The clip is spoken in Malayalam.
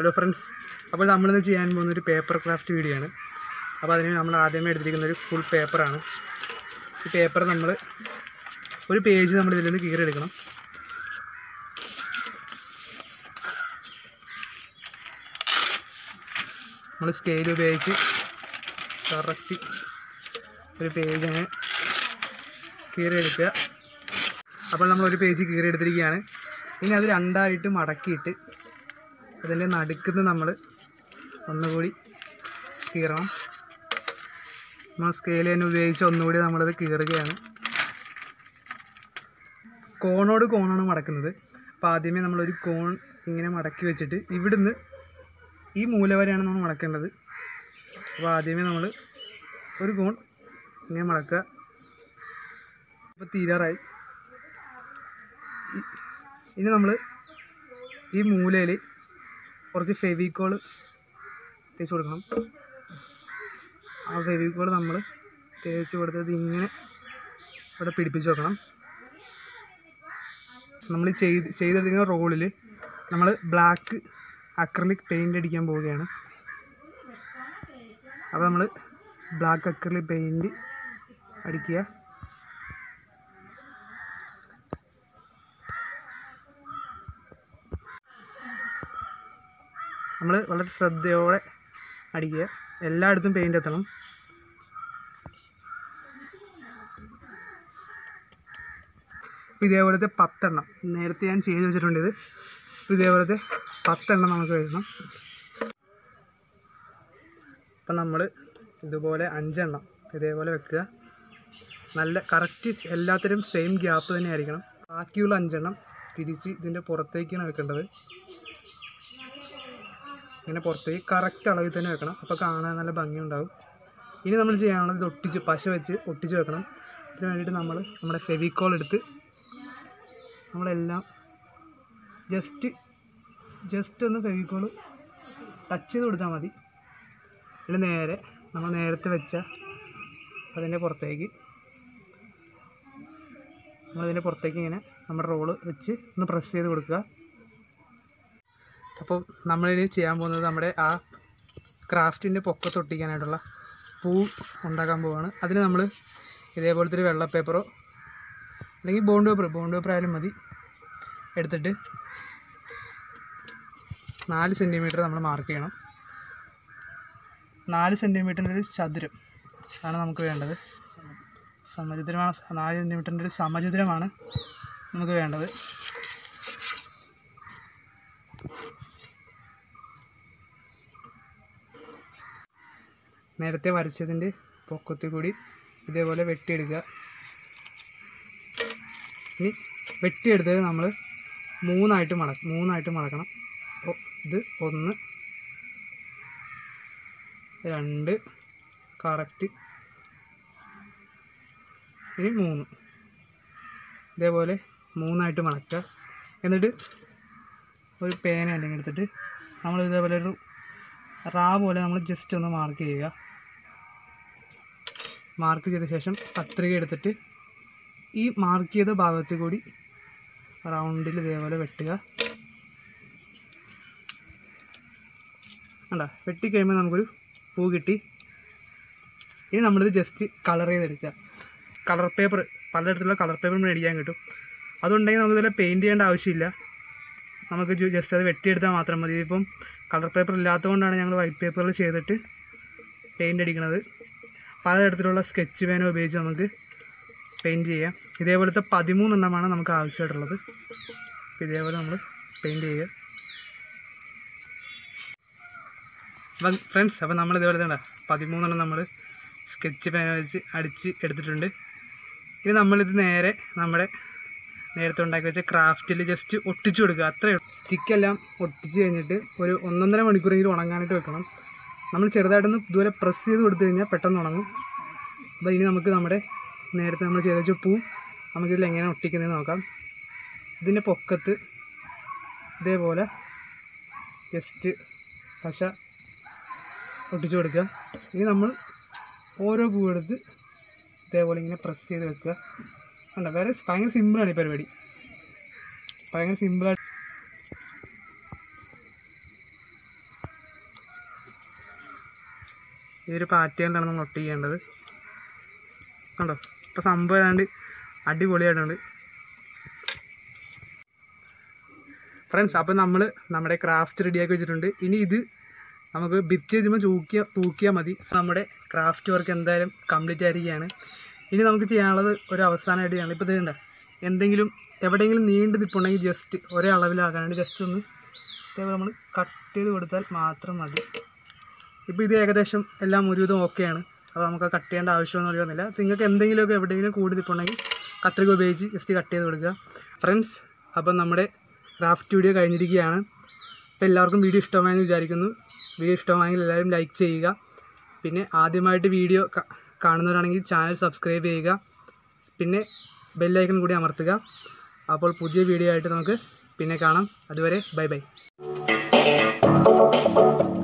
ഹലോ ഫ്രണ്ട്സ് അപ്പോൾ നമ്മളിന്ന് ചെയ്യാൻ പോകുന്ന ഒരു പേപ്പർ ക്രാഫ്റ്റ് വീഡിയോ ആണ് അപ്പോൾ അതിന് നമ്മൾ ആദ്യമേ എടുത്തിരിക്കുന്ന ഒരു ഫുൾ പേപ്പറാണ് ഈ പേപ്പർ നമ്മൾ ഒരു പേജ് നമ്മൾ ഇതിൽ നിന്ന് കീറിയെടുക്കണം നമ്മൾ സ്കെയിൽ ഉപയോഗിച്ച് കറക്റ്റ് ഒരു പേജ് അങ്ങനെ കീറിയെടുക്കുക അപ്പോൾ നമ്മൾ ഒരു പേജ് കീറിയെടുത്തിരിക്കുകയാണ് ഇനി അത് രണ്ടായിട്ട് മടക്കിയിട്ട് അതിൻ്റെ നടുക്കുന്ന് നമ്മൾ ഒന്നുകൂടി കീറണം നമ്മൾ സ്കെയിൽ തന്നെ ഉപയോഗിച്ച് ഒന്നുകൂടി നമ്മളത് കീറുകയാണ് കോണോട് കോണാണ് മടക്കുന്നത് അപ്പോൾ ആദ്യമേ നമ്മളൊരു കോൺ ഇങ്ങനെ മടക്കി വെച്ചിട്ട് ഇവിടുന്ന് ഈ മൂല വരെയാണ് നമ്മൾ മടക്കേണ്ടത് അപ്പോൾ ആദ്യമേ നമ്മൾ ഒരു കോൺ ഇങ്ങനെ മടക്കുക അപ്പോൾ തീരാറായി ഇ- ഇനി നമ്മൾ ഈ മൂലയിൽ കുറച്ച് ഫെവിക്കോൾ തേച്ച് കൊടുക്കണം ആ ഫെവിക്കോൾ നമ്മൾ തേച്ച് കൊടുത്തത് ഇങ്ങനെ ഇവിടെ പിടിപ്പിച്ച് വെക്കണം നമ്മൾ ചെയ്ത് ചെയ്തെടുത്തിരിക്കുന്ന റോളിൽ നമ്മൾ ബ്ലാക്ക് അക്രലിക് പെയിൻ്റ് അടിക്കാൻ പോവുകയാണ് അപ്പോൾ നമ്മൾ ബ്ലാക്ക് അക്രലിക് പെയിൻറ്റ് അടിക്കുക നമ്മൾ വളരെ ശ്രദ്ധയോടെ അടിക്കുക എല്ലായിടത്തും പെയിൻ്റ് എത്തണം അപ്പോൾ ഇതേപോലത്തെ പത്തെണ്ണം നേരത്തെ ഞാൻ ചെയ്ത് വെച്ചിട്ടുണ്ട് ഇത് അപ്പോൾ ഇതേപോലത്തെ പത്തെണ്ണം നമുക്ക് എഴുതണം അപ്പം നമ്മൾ ഇതുപോലെ അഞ്ചെണ്ണം ഇതേപോലെ വെക്കുക നല്ല കറക്റ്റ് എല്ലാത്തിനും സെയിം ഗ്യാപ്പ് തന്നെ ആയിരിക്കണം ബാക്കിയുള്ള അഞ്ചെണ്ണം തിരിച്ച് ഇതിൻ്റെ പുറത്തേക്കാണ് വെക്കേണ്ടത് ഇങ്ങനെ പുറത്തേക്ക് കറക്റ്റ് അളവിൽ തന്നെ വെക്കണം അപ്പോൾ കാണാൻ നല്ല ഭംഗിയുണ്ടാവും ഇനി നമ്മൾ ചെയ്യാനുള്ളത് ഇത് ഒട്ടിച്ച് പശ വെച്ച് ഒട്ടിച്ച് വെക്കണം അതിന് വേണ്ടിയിട്ട് നമ്മൾ നമ്മുടെ ഫെവിക്കോൾ എടുത്ത് നമ്മളെല്ലാം ജസ്റ്റ് ജസ്റ്റ് ഒന്ന് ഫെവിക്കോൾ ടച്ച് ചെയ്ത് കൊടുത്താൽ മതി എന്നിട്ട് നേരെ നമ്മൾ നേരത്തെ വെച്ച അതിൻ്റെ പുറത്തേക്ക് നമ്മളതിൻ്റെ പുറത്തേക്ക് ഇങ്ങനെ നമ്മുടെ റോള് വെച്ച് ഒന്ന് പ്രസ് ചെയ്ത് കൊടുക്കുക അപ്പോൾ നമ്മളിനി ചെയ്യാൻ പോകുന്നത് നമ്മുടെ ആ ക്രാഫ്റ്റിൻ്റെ പൊക്കത്ത് ഒട്ടിക്കാനായിട്ടുള്ള പൂ ഉണ്ടാക്കാൻ പോവുകയാണ് അതിന് നമ്മൾ ഇതേപോലത്തെ ഒരു വെള്ള പേപ്പറോ അല്ലെങ്കിൽ ബോണ്ട് പേപ്പർ ബോണ്ട് പേപ്പർ ആയാലും മതി എടുത്തിട്ട് നാല് സെൻറ്റിമീറ്റർ നമ്മൾ മാർക്ക് ചെയ്യണം നാല് സെൻറ്റിമീറ്ററിൻ്റെ ഒരു ചതുരം ആണ് നമുക്ക് വേണ്ടത് സമചതുരമാണ് നാല് സെൻറ്റിമീറ്ററിൻ്റെ ഒരു സമചതുരമാണ് നമുക്ക് വേണ്ടത് നേരത്തെ വരച്ചതിൻ്റെ പൊക്കത്തിൽ കൂടി ഇതേപോലെ വെട്ടിയെടുക്കുക ഇനി വെട്ടിയെടുത്തത് നമ്മൾ മൂന്നായിട്ട് മട മൂന്നായിട്ട് മടക്കണം അപ്പോൾ ഇത് ഒന്ന് രണ്ട് കറക്റ്റ് ഇനി മൂന്ന് ഇതേപോലെ മൂന്നായിട്ട് മടക്കുക എന്നിട്ട് ഒരു പേന അല്ലെങ്കിൽ എടുത്തിട്ട് നമ്മൾ ഇതേപോലെ ഒരു റാ പോലെ നമ്മൾ ജസ്റ്റ് ഒന്ന് മാർക്ക് ചെയ്യുക മാർക്ക് ചെയ്ത ശേഷം കത്രിക എടുത്തിട്ട് ഈ മാർക്ക് ചെയ്ത ഭാഗത്ത് കൂടി റൗണ്ടിൽ ഇതേപോലെ വെട്ടുക കണ്ട വെട്ടിക്കഴിയുമ്പോൾ നമുക്കൊരു പൂ കിട്ടി ഇനി നമ്മളിത് ജസ്റ്റ് കളർ ചെയ്തെടുക്കുക കളർ പേപ്പർ പലതരത്തിലുള്ള കളർ പേപ്പർ മേടിക്കാൻ കിട്ടും അതുണ്ടെങ്കിൽ നമുക്ക് ഇതുപോലെ പെയിൻറ്റ് ചെയ്യേണ്ട ആവശ്യമില്ല നമുക്ക് ജസ്റ്റ് അത് വെട്ടിയെടുത്താൽ മാത്രം മതി ഇതിപ്പം കളർ പേപ്പർ ഇല്ലാത്തതുകൊണ്ടാണ് ഞങ്ങൾ വൈറ്റ് പേപ്പറിൽ ചെയ്തിട്ട് പെയിൻ്റ് അടിക്കുന്നത് പലതരത്തിലുള്ള സ്കെച്ച് പേന ഉപയോഗിച്ച് നമുക്ക് പെയിൻറ്റ് ചെയ്യാം ഇതേപോലത്തെ പതിമൂന്നെണ്ണമാണ് നമുക്ക് ആവശ്യമായിട്ടുള്ളത് അപ്പോൾ ഇതേപോലെ നമ്മൾ പെയിൻറ്റ് ചെയ്യുക അപ്പം ഫ്രണ്ട്സ് അപ്പം നമ്മൾ ഇതേപോലെ തന്നെ പതിമൂന്നെണ്ണം നമ്മൾ സ്കെച്ച് പേന വെച്ച് അടിച്ച് എടുത്തിട്ടുണ്ട് ഇനി നമ്മളിത് നേരെ നമ്മുടെ നേരത്തെ ഉണ്ടാക്കി വെച്ച ക്രാഫ്റ്റിൽ ജസ്റ്റ് ഒട്ടിച്ചു കൊടുക്കുക അത്രയേ സ്റ്റിക്കെല്ലാം ഒട്ടിച്ച് കഴിഞ്ഞിട്ട് ഒരു ഒന്നൊന്നര മണിക്കൂറെങ്കിലും ഉണങ്ങാനായിട്ട് വെക്കണം നമ്മൾ ചെറുതായിട്ടൊന്ന് ഇതുപോലെ പ്രസ് ചെയ്ത് കൊടുത്തു കഴിഞ്ഞാൽ പെട്ടെന്ന് ഉണങ്ങും അപ്പോൾ ഇനി നമുക്ക് നമ്മുടെ നേരത്തെ നമ്മൾ ചെയ്ത വെച്ച പൂ നമുക്കിതിൽ എങ്ങനെ ഒട്ടിക്കുന്നതെന്ന് നോക്കാം ഇതിൻ്റെ പൊക്കത്ത് ഇതേപോലെ ജസ്റ്റ് പശ ഒട്ടിച്ചു കൊടുക്കുക ഇനി നമ്മൾ ഓരോ പൂ എടുത്ത് ഇതേപോലെ ഇങ്ങനെ പ്രസ് ചെയ്ത് വെക്കുക അല്ല വേറെ ഭയങ്കര സിമ്പിളാണ് ഈ പരിപാടി ഭയങ്കര സിമ്പിളായിട്ട് ഈ ഒരു പാറ്റേണിലാണ് നമ്മൾ ഒട്ട് ചെയ്യേണ്ടത് കണ്ടോ ഇപ്പോൾ സംഭവം ഏതാണ്ട് അടിപൊളിയായിട്ടുണ്ട് ഫ്രണ്ട്സ് അപ്പോൾ നമ്മൾ നമ്മുടെ ക്രാഫ്റ്റ് റെഡിയാക്കി വെച്ചിട്ടുണ്ട് ഇനി ഇത് നമുക്ക് ഭിത്തി വെച്ചുമ്പോൾ തൂക്കിയ തൂക്കിയാൽ മതി നമ്മുടെ ക്രാഫ്റ്റ് വർക്ക് എന്തായാലും കംപ്ലീറ്റ് ആയിരിക്കുകയാണ് ഇനി നമുക്ക് ചെയ്യാനുള്ളത് ഒരു അവസാനമായിട്ട് ചെയ്യണം ഇപ്പോൾ ഇത് കണ്ട എന്തെങ്കിലും എവിടെയെങ്കിലും നീണ്ടു നിൽപ്പുണ്ടെങ്കിൽ ജസ്റ്റ് ഒരേ അളവിലാക്കാനായിട്ട് ജസ്റ്റ് ഒന്ന് ഇതേപോലെ നമ്മൾ കട്ട് ചെയ്ത് കൊടുത്താൽ മാത്രം മതി ഇപ്പോൾ ഇത് ഏകദേശം എല്ലാം ഒരുവിധം ഓക്കെയാണ് അപ്പോൾ നമുക്ക് കട്ട് ചെയ്യേണ്ട ആവശ്യമൊന്നും വരുന്നില്ല നിങ്ങൾക്ക് എന്തെങ്കിലുമൊക്കെ എവിടെയെങ്കിലും കൂടി നിൽപ്പുണ്ടെങ്കിൽ കത്രിക ഉപയോഗിച്ച് ജസ്റ്റ് കട്ട് ചെയ്ത് കൊടുക്കുക ഫ്രണ്ട്സ് അപ്പം നമ്മുടെ ക്രാഫ്റ്റ് വീഡിയോ കഴിഞ്ഞിരിക്കുകയാണ് അപ്പോൾ എല്ലാവർക്കും വീഡിയോ ഇഷ്ടമായെന്ന് വിചാരിക്കുന്നു വീഡിയോ ഇഷ്ടമായെങ്കിൽ എല്ലാവരും ലൈക്ക് ചെയ്യുക പിന്നെ ആദ്യമായിട്ട് വീഡിയോ ക- കാണുന്നവരാണെങ്കിൽ ചാനൽ സബ്സ്ക്രൈബ് ചെയ്യുക പിന്നെ ബെല്ലൈക്കൺ കൂടി അമർത്തുക അപ്പോൾ പുതിയ വീഡിയോ ആയിട്ട് നമുക്ക് പിന്നെ കാണാം അതുവരെ ബൈ ബൈ